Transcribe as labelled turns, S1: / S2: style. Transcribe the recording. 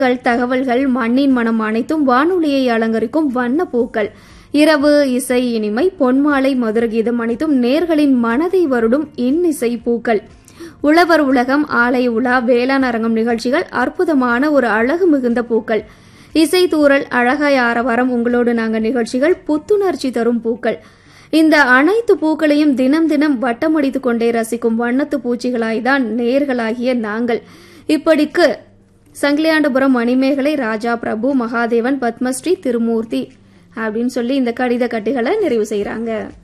S1: கள், தகவல்கள் மண்ணின் மனம் அனைத்தும் வானொலியை அலங்கரிக்கும் வண்ண பூக்கள் இரவு இசை இனிமை பொன்மாலை மதுரகீதம் அனைத்தும் நேர்களின் மனதை வருடும் இன்னிசை பூக்கள் உழவர் உலகம் ஆலய உலா வேளாண் அரங்கம் நிகழ்ச்சிகள் அற்புதமான ஒரு அழகு மிகுந்த பூக்கள் இசை தூரல் அழகாய் ஆரவாரம் உங்களோடு நாங்க நிகழ்ச்சிகள் புத்துணர்ச்சி தரும் பூக்கள் இந்த அனைத்து பூக்களையும் தினம் தினம் வட்டமடித்துக் கொண்டே ரசிக்கும் வண்ணத்து பூச்சிகளாய்தான் நேர்களாகிய நாங்கள் இப்படிக்கு சங்கிலியாண்டபுரம் மணிமேகலை ராஜா பிரபு மகாதேவன் பத்மஸ்ரீ திருமூர்த்தி அப்படின்னு சொல்லி இந்த கடித கட்டுகளை நிறைவு செய்கிறாங்க